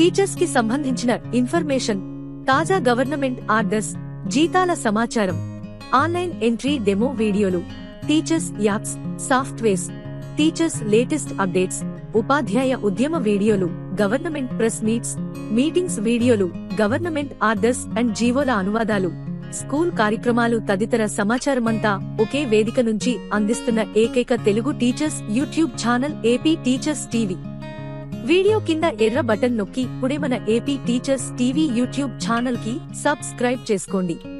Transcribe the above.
teachers కి సంబంధించిన information తాజా గవర్నమెంట్ ఆర్డర్స్ జీతాల సమాచారం ఆన్లైన్ ఎంట్రీ డెమో వీడియోలు teachers apps softwares teachers latest updates ఉపాధ్యాయ ఉద్యమ వీడియోలు గవర్నమెంట్ ప్రెస్ మీట్స్ మీటింగ్స్ వీడియోలు గవర్నమెంట్ ఆర్డర్స్ అండ్ జీవోల అనువాదాలు స్కూల్ కార్యక్రమాలు తదితర సమాచారమంతా ఒకే వేదిక నుంచి అందిస్తున్న ఏకైక Telugu teachers YouTube channel AP teachers TV video కింద ఎర్ర బటన్ నొక్కి పుడే మన AP teachers TV YouTube channel కి సబ్స్క్రైబ్ చేసుకోండి